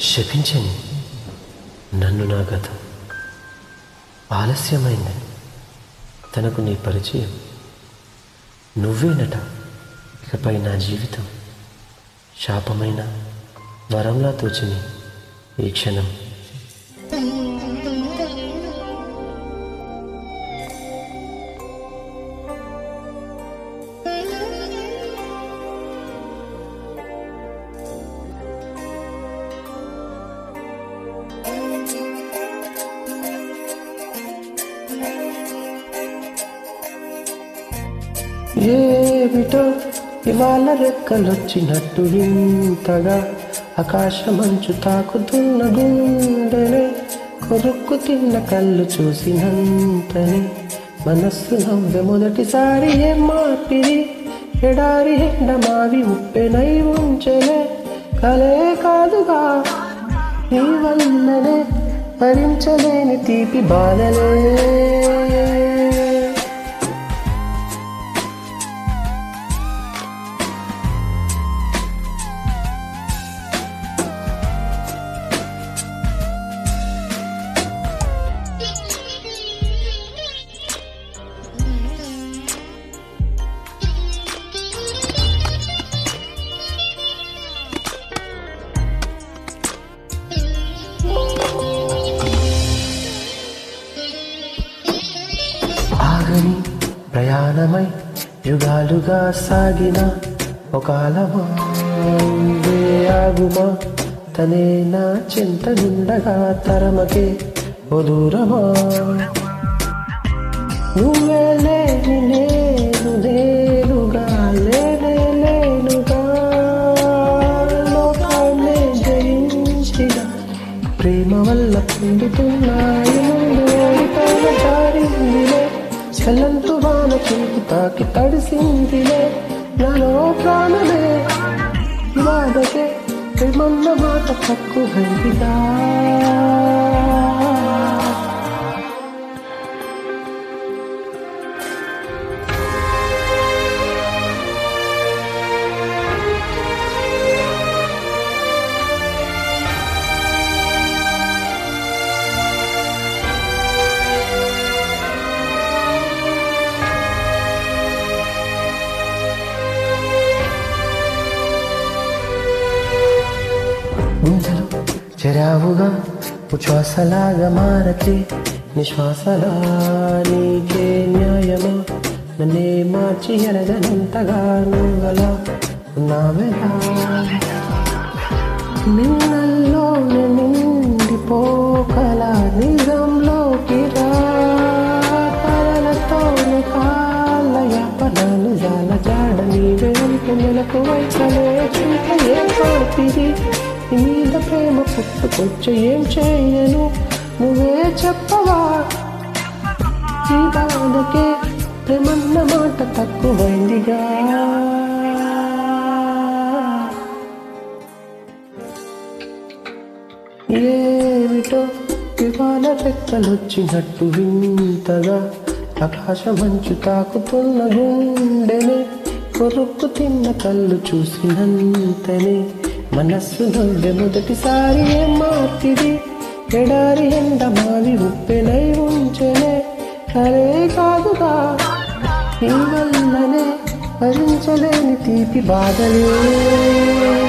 శపించని నన్ను నా గతం ఆలస్యమైందని తనకు నీ పరిచయం నువ్వేనట ఇకపై నా జీవితం శాపమైన వరంలా తోచని ఈ క్షణం ఏమిటో ఇవాళ రెక్కలొచ్చినట్టు వింతగా ఆకాశమంచు తాకుతున్న గుండెనే కొరుక్కు తిన్న కళ్ళు చూసినంతనే మనస్సు నవ్వె మొదటిసారి ఏం మార్పిది ఎడారి ఎండ మావి ఉప్పెనై ఉంచెలే కలే కాదుగా నీ వల్లనే భరించలేని తీపి బాధలే ఆగని ప్రయాణమై యుగాలుగా సాగిన ఒక అలవాందే ఆగుమా తనే నా చింతగుండగా తరమకే ఓ దూరమా నువ్వే లేని నేను నేనుగా లేనే లేనుగా లోకాన్నే జయించిన ప్రేమ వల్ల పొందుతున్నాయి ముందు ఓడిపోయిన జారిందిలే చల్లంతు వాన చూపు తాకి తడిసిందిలే నాలో ప్రాణమే బాధకే ప్రేమన్న మాట తక్కువైందిగా గుంజలు చెరావుగా ఉచ్ఛ్వాసలాగా మారకే నిశ్వాసలా నీకే న్యాయమా నన్నే మార్చి ఎరగనంతగా నువ్వలా ఉన్నావెలా నిన్నల్లోనే నిండిపోకల నిజంలోకి రా కలలతోనే కాలయ పదాలు జాల జాడ నీవే ఉంటే నెలకు వైకలే చింత ఏం పాపిది నీ మీద ప్రేమ పుట్టుకొచ్చే ఏం చేయను నువ్వే చెప్పవా ఈ బాధకే ప్రేమన్న మాట తక్కువైందిగా ఏమిటో ఇవాళ రెక్కలొచ్చినట్టు వింతగా ఆకాశమంచు తాకుతున్న గుండెనే కొరుక్కు తిన్న కళ్ళు చూసినంతనే మనస్సు నవ్వె మొదటిసారి ఏం మార్పిది ఎడారి ఎండ మావి ఉప్పెనై ఉంచెనే కలే కాదుగా నీ వల్లనే భరించలేని తీపి బాధలే